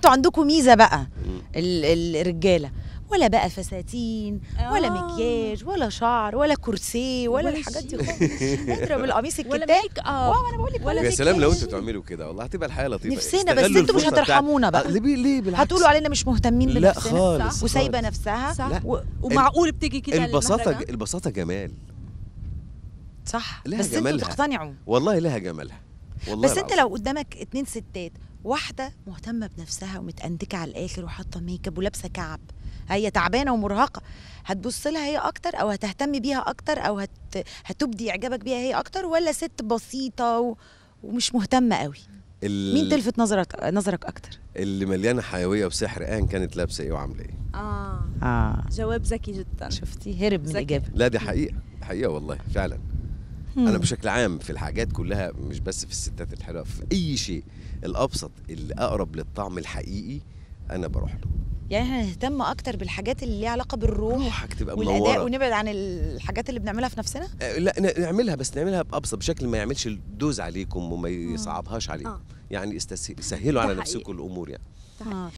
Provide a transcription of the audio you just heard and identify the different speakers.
Speaker 1: انتوا عندكم ميزه بقى
Speaker 2: مم.
Speaker 1: ال- الرجاله ولا بقى فساتين ولا
Speaker 3: آه.
Speaker 1: مكياج ولا شعر ولا كرسي ولا,
Speaker 3: ولا
Speaker 1: الحاجات دي
Speaker 3: شيء.
Speaker 1: خالص اضرب القميص
Speaker 3: ولا
Speaker 1: الكتان
Speaker 3: ميك اب
Speaker 1: واو انا بقول لك
Speaker 3: ولا
Speaker 2: يا
Speaker 3: في
Speaker 2: سلام لو
Speaker 3: كاش.
Speaker 2: انتوا تعملوا كده والله هتبقى الحياه لطيفه
Speaker 1: نفسنا بس
Speaker 2: استغلوا
Speaker 1: انتوا مش
Speaker 2: الفرصة بتاعت-
Speaker 1: هترحمونا بقى
Speaker 2: آه، ليه ليه بالعكس
Speaker 1: هتقولوا علينا مش مهتمين
Speaker 2: لا
Speaker 1: بنفسنا
Speaker 2: خالص
Speaker 3: صح.
Speaker 1: وسايبه
Speaker 2: خالص.
Speaker 1: نفسها
Speaker 3: صح
Speaker 2: لا.
Speaker 1: و...
Speaker 3: ومعقول بتيجي كده
Speaker 2: البساطه
Speaker 3: المهرجان؟
Speaker 2: البساطه جمال
Speaker 1: صح
Speaker 2: لها
Speaker 1: بس انتوا
Speaker 2: جمالها.
Speaker 1: تقتنعوا
Speaker 2: والله لها جمالها والله
Speaker 1: بس انت
Speaker 2: العظيم.
Speaker 1: لو قدامك اتنين ستات واحده مهتمه بنفسها ومتأنتكه على الاخر وحاطه ميك اب ولابسه كعب هي تعبانه ومرهقه هتبص لها هي اكتر او هتهتم بيها اكتر او هت... هتبدي اعجابك بيها هي اكتر ولا ست بسيطه و... ومش مهتمه قوي
Speaker 2: ال-
Speaker 1: مين تلفت نظرك نظرك اكتر
Speaker 2: اللي مليانه حيويه وسحر ان كانت لابسه ايه وعامله ايه
Speaker 3: اه
Speaker 1: اه
Speaker 3: جواب ذكي جدا
Speaker 1: شفتي هرب من
Speaker 3: ذكي.
Speaker 1: الاجابه
Speaker 2: لا دي حقيقه حقيقه والله فعلا انا بشكل عام في الحاجات كلها مش بس في الستات الحلوه في اي شيء الابسط اللي اقرب للطعم الحقيقي انا بروح له
Speaker 1: يعني احنا نهتم اكتر بالحاجات اللي ليها علاقه بالروح
Speaker 2: روحك تبقى
Speaker 1: والاداء
Speaker 2: منوره
Speaker 1: ونبعد عن الحاجات اللي بنعملها في نفسنا
Speaker 2: آه، لا ن- نعملها بس نعملها بابسط بشكل ما يعملش الدوز عليكم وما يصعبهاش عليكم
Speaker 3: آه.
Speaker 2: يعني استس- سهلوا
Speaker 3: ده
Speaker 2: على
Speaker 3: حقيقي.
Speaker 2: نفسكم الامور يعني
Speaker 1: آه.